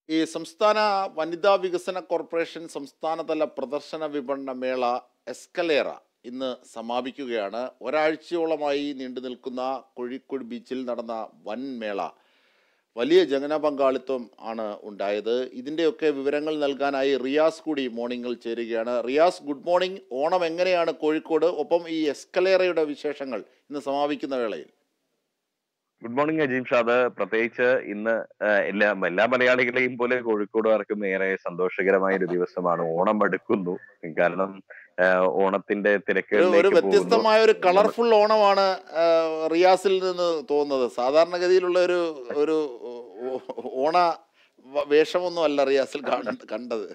ഈ സംസ്ഥാന വനിതാ വികസന കോർപ്പറേഷൻ സംസ്ഥാനതല പ്രദർശന വിപണന മേള എസ്കലേറ ഇന്ന് സമാപിക്കുകയാണ് ഒരാഴ്ചയോളമായി നീണ്ടു നിൽക്കുന്ന കോഴിക്കോട് ബീച്ചിൽ നടന്ന വൻ മേള വലിയ ജനപങ്കാളിത്തം ആണ് ഉണ്ടായത് ഇതിൻ്റെയൊക്കെ വിവരങ്ങൾ നൽകാനായി റിയാസ് കൂടി മോർണിംഗിൽ ചേരുകയാണ് റിയാസ് ഗുഡ് മോർണിംഗ് ഓണം എങ്ങനെയാണ് കോഴിക്കോട് ഒപ്പം ഈ എസ്കലേറയുടെ വിശേഷങ്ങൾ ഇന്ന് സമാപിക്കുന്ന വേളയിൽ ഗുഡ് മോർണിംഗ് അജീം ഷാദ് പ്രത്യേകിച്ച് ഇന്ന് ആ, എല്ലാ എല്ലാ മലയാളികളെയും പോലെ കോഴിക്കോടുകാർക്കും ഏറെ സന്തോഷകരമായ ഒരു ദിവസമാണ് ഓണം അടുക്കുന്നു കാരണം ആ, ഓണത്തിന്റെ ഒരു ഒരു തിരക്കുകളിലേക്ക് പോകുന്നു വ്യത്യസ്തമായ ഒരു കളർഫുൾ ഓണമാണ് ആ, റിയാസിൽ നിന്ന് തോന്നുന്നത് സാധാരണഗതിയിലുള്ള ഒരു ഒരു ഓ- ഓണ വ- വേഷമൊന്നും അല്ല റിയാസിൽ കാണ- കണ്ടത്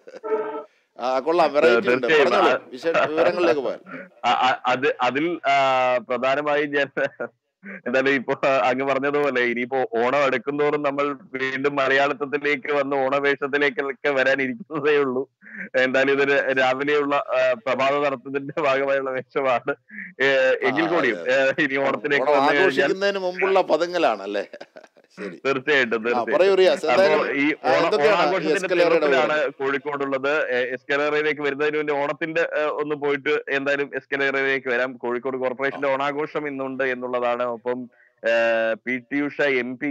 ആ കൊള്ളാം വെറൈറ്റി ഉണ്ട് തീർച്ചയായും. പറഞ്ഞോളൂ വിശേഷ വിവരങ്ങളിലേക്ക് പോയാൽ ആ, ആ, അത് അതിൽ ആ, പ്രധാനമായും ഞാൻ എന്തായാലും ഇപ്പൊ അങ്ങ് പറഞ്ഞതുപോലെ ഇനിയിപ്പോ ഓണം അടുക്കുന്തോറും നമ്മൾ വീണ്ടും മലയാളത്തിലേക്ക് വന്ന് ഓണവേഷത്തിലേക്കൊക്കെ വരാൻ ഇരിക്കുന്നതേ ഉള്ളൂ എന്തായാലും ഇതൊരു രാവിലെയുള്ള ആ, പ്രഭാത നടത്തത്തിന്റെ ഭാഗമായുള്ള വേഷമാണ് ഏ, എങ്കിൽ ആ, കൂടിയും അതെ, ഏ, ഇനി ഓണത്തിലേക്ക് ഓണം വന്നു കഴിഞ്ഞാൽ ആഘോഷിക്കുന്നതിന് മുമ്പുള്ള പദങ്ങളാണ് അല്ലേ ശരി തീർച്ചയായിട്ടും ആ തീർച്ചയായിട്ടും പറയൂ റിയാസ് അപ്പോ എന്തായാലും ഈ ആ, ഓണ- എന്തൊക്കെയാണ് ഈ ഓണാഘോഷത്തിന്റെ എസ്കലേറയുടെ തിരക്കിലാണ് വിവരങ്ങൾ? കോഴിക്കോടുള്ളത് എ- എസ്കലേറയിലേക്ക് വരുന്നതിന് മുന്നേ ഓണത്തിന്റെ ഏ, ഒന്ന് പോയിട്ട് എന്തായാലും എസ്കലേറയിലേക്ക് വരാം കോഴിക്കോട് കോർപ്പറേഷന്റെ ഓണാഘോഷം ഇന്നുണ്ട് എന്നുള്ളതാണ് ഒപ്പം ഏ, P T Usha M P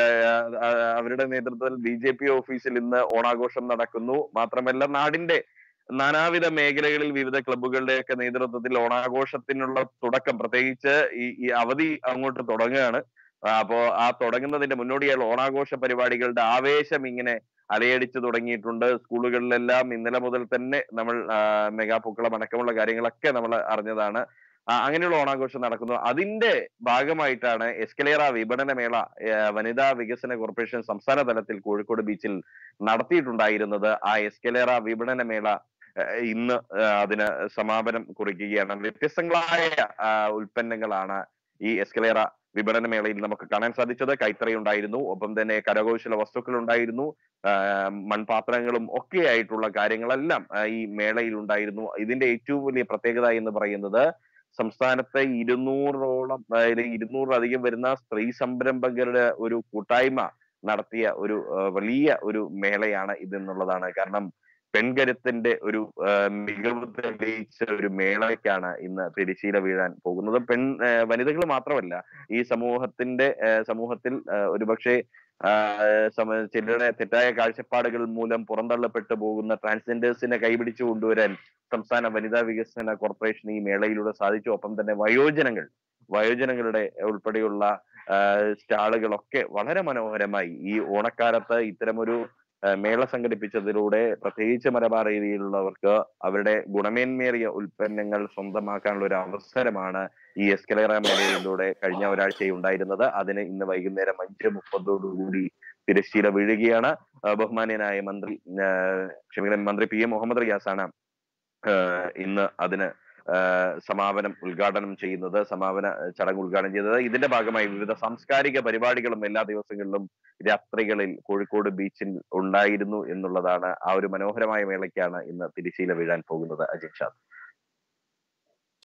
അവരുടെ നേതൃത്വത്തിൽ ബി ജെ പി ഓഫീസിൽ ഇന്ന് ഓണാഘോഷം നടക്കുന്നു മാത്രമല്ല നാടിന്റെ നാനാവിധ മേഖലകളിൽ വിവിധ ക്ലബ്ബുകളുടെയൊക്കെ നേതൃത്വത്തിൽ ഓണാഘോഷത്തിനുള്ള തുടക്കം പ്രത്യേകിച്ച് ഈ ഈ അവധി അങ്ങോട്ട് തുടങ്ങുകയാണ് ആ, അപ്പോ ആ തുടങ്ങുന്നതിന്റെ മുന്നോടിയായുള്ള ഓണാഘോഷ പരിപാടികളുടെ ആവേശം ഇങ്ങനെ അലയടിച്ചു തുടങ്ങിയിട്ടുണ്ട് സ്കൂളുകളിലെല്ലാം ഇന്നലെ മുതൽ തന്നെ നമ്മൾ ആ, മെഗാപൂക്കളം അടക്കമുള്ള കാര്യങ്ങളൊക്കെ നമ്മൾ അറിഞ്ഞതാണ് ആ, അങ്ങനെയുള്ള ഓണാഘോഷം നടക്കുന്നു അതിന്റെ ഭാഗമായിട്ടാണ് എസ്കലേറ വിപണന മേള ഏ, വനിതാ വികസന കോർപ്പറേഷൻ സംസ്ഥാന തലത്തിൽ കോഴിക്കോട് ബീച്ചിൽ നടത്തിയിട്ടുണ്ടായിരുന്നത് ആ എസ്കലേറ വിപണന മേള ഏ, ഇന്ന് ഏ, അതിന് സമാപനം കുറിക്കുകയാണ് വ്യത്യസ്തങ്ങളായ ആ, ഉൽപ്പന്നങ്ങളാണ് ഈ എസ്കലേറ വിപണന മേളയിൽ നമുക്ക് കാണാൻ സാധിച്ചത് കൈത്തറി ഉണ്ടായിരുന്നു ഒപ്പം തന്നെ കരകൗശല വസ്തുക്കൾ ഉണ്ടായിരുന്നു ആ, മൺപാത്രങ്ങളും ഒക്കെ ആയിട്ടുള്ള കാര്യങ്ങളെല്ലാം ആ, ഈ മേളയിൽ ഉണ്ടായിരുന്നു ഇതിന്റെ ഏറ്റവും വലിയ പ്രത്യേകത എന്ന് പറയുന്നത് സംസ്ഥാനത്തെ ഇരുന്നൂറോളം അതായത് ഇരുന്നൂറിലധികം വരുന്ന സ്ത്രീ സംരംഭകരുടെ ഒരു കൂട്ടായ്മ നടത്തിയ ഒരു ആ, വലിയ ഒരു മേളയാണ് ഇതെന്നുള്ളതാണ് കാരണം പെൺകരുത്തിന്റെ ഒരു ആ, മികവ് തെളിയിച്ച ഒരു മേളയ്ക്കാണ് ഇന്ന് തിരശീല വീഴാൻ പോകുന്നത് പെൺ വനിതകൾ മാത്രമല്ല ഈ സമൂഹത്തിന്റെ ആ, സമൂഹത്തിൽ ആ, ഒരുപക്ഷെ ആ, സമ- ചിലരുടെ തെറ്റായ കാഴ്ചപ്പാടുകൾ മൂലം പുറന്തള്ളപ്പെട്ടു പോകുന്ന ട്രാൻസ്ജെൻഡേഴ്സിനെ കൈപിടിച്ചു കൊണ്ടുവരാൻ സംസ്ഥാന വനിതാ വികസന കോർപ്പറേഷൻ ഈ മേളയിലൂടെ സാധിച്ചു ഒപ്പം തന്നെ വയോജനങ്ങൾ വയോജനങ്ങളുടെ ഉൾപ്പെടെയുള്ള ആ, സ്റ്റാളുകളൊക്കെ വളരെ മനോഹരമായി ഈ ഓണക്കാലത്ത് ഇത്തരമൊരു ആ, മേള സംഘടിപ്പിച്ചതിലൂടെ പ്രത്യേകിച്ച് മലബാർ ഏരിയയിലുള്ളവർക്ക് അവരുടെ ഗുണമേന്മേറിയ ഉൽപ്പന്നങ്ങൾ സ്വന്തമാക്കാനുള്ള ഒരു അവസരമാണ് ഈ എസ്കലേറ മേളയിലൂടെ കഴിഞ്ഞ ഒരാഴ്ച ഉണ്ടായിരുന്നത് അതിന് ഇന്ന് വൈകുന്നേരം അഞ്ച് മുപ്പതോടുകൂടി തിരശ്ശീല വീഴുകയാണ് ആ, ബഹുമാന്യനായ മന്ത്രി ആ, ക്ഷമിക്കണം മന്ത്രി പി എം മുഹമ്മദ് റിയാസാണ് ആ, ഇന്ന് അതിന് ആ, സമാപനം ഉദ്ഘാടനം ചെയ്യുന്നത് സമാപന ചടങ്ങ് ഉദ്ഘാടനം ചെയ്തത് ഇതിന്റെ ഭാഗമായി വിവിധ സാംസ്കാരിക പരിപാടികളും എല്ലാ ദിവസങ്ങളിലും രാത്രികളിൽ കോഴിക്കോട് ബീച്ചിൽ ഉണ്ടായിരുന്നു എന്നുള്ളതാണ് ആ ഒരു മനോഹരമായ മേളയ്ക്കാണ് ഇന്ന് തിരശ്ശീല വീഴാൻ പോകുന്നത് അജിത് ഷാദ്